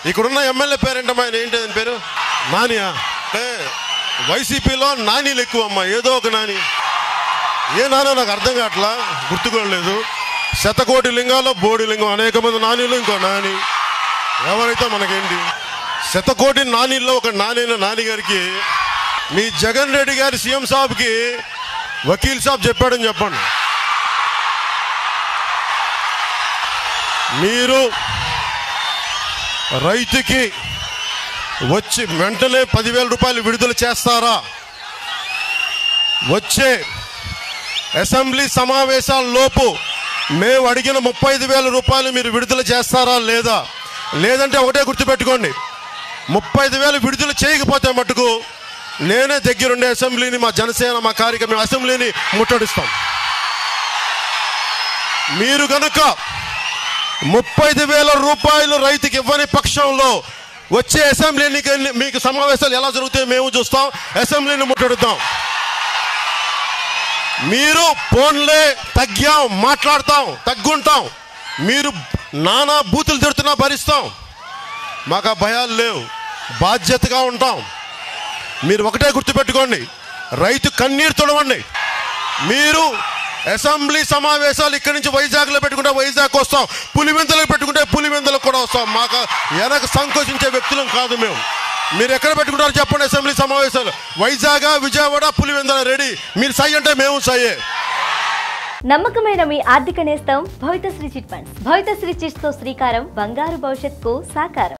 ఇక్కడున్న ఎమ్మెల్యే పేరేంటమ్మా ఆయన ఏంటి ఆయన పేరు నానియా అంటే వైసీపీలో నానీలు ఎక్కువ అమ్మా ఏదో ఒక నాని ఏ నానో నాకు అర్థం కావట్లా గుర్తుకోలేదు శతకోటి లింగాల్లో బోడి లింగం అనేక మంది నానీలు ఇంకో నాని ఎవరైతే మనకేంటి శతకోటి నానీల్లో ఒక నానైన నాని గారికి మీ జగన్ రెడ్డి గారి సీఎం సాబ్కి వకీల్ సాబ్ చెప్పాడని చెప్పండి మీరు రైతుకి వచ్చి వెంటనే పదివేల రూపాయలు విడుదల చేస్తారా వచ్చే అసెంబ్లీ సమావేశాల లోపు మేము అడిగిన ముప్పై ఐదు వేల రూపాయలు మీరు విడుదల చేస్తారా లేదా లేదంటే ఒకటే గుర్తుపెట్టుకోండి ముప్పై ఐదు వేలు విడుదల చేయకపోతే మటుకు నేనే దగ్గరుండే అసెంబ్లీని మా జనసేన మా కార్యక్రమం అసెంబ్లీని ముట్టడిస్తాం మీరు గనుక ముప్పై ఐదు వేల రూపాయలు రైతుకి ఇవ్వని పక్షంలో వచ్చే అసెంబ్లీ ఎన్నిక మీకు సమావేశాలు ఎలా జరుగుతాయో మేము చూస్తాం అసెంబ్లీని ముట్టడుద్దాం మీరు ఫోన్లే తగ్గాం మాట్లాడతాం తగ్గుంటాం మీరు నానా బూతులు తిడుతున్నా భరిస్తాం మాకు ఆ భయాలు లేవు బాధ్యతగా ఉంటాం మీరు ఒకటే గుర్తుపెట్టుకోండి రైతు కన్నీరు తొడవండి మీరు అసెంబ్లీ సమావేశాలు ఇక్కడి నుంచి వైజాగ్లో పెట్టుకుంటే వైజాగ్ వస్తాం పులివెందులకు పెట్టుకుంటే పులివెందులకు కూడా వస్తాం మాకు వెనక సంకోచించే వ్యక్తులం కాదు మేము మీరు ఎక్కడ పెట్టుకుంటారో చెప్పండి అసెంబ్లీ సమావేశాలు వైజాగ్ విజయవాడ పులివెందుల రెడీ మీరు సై అంటే మేము సయ్యే నమ్మకమైన మీ ఆర్థిక నేస్తం Bhavitasri chit funds Bhavitasri chits తో శ్రీకారం బంగారు భవిష్యత్తుకు సాకారం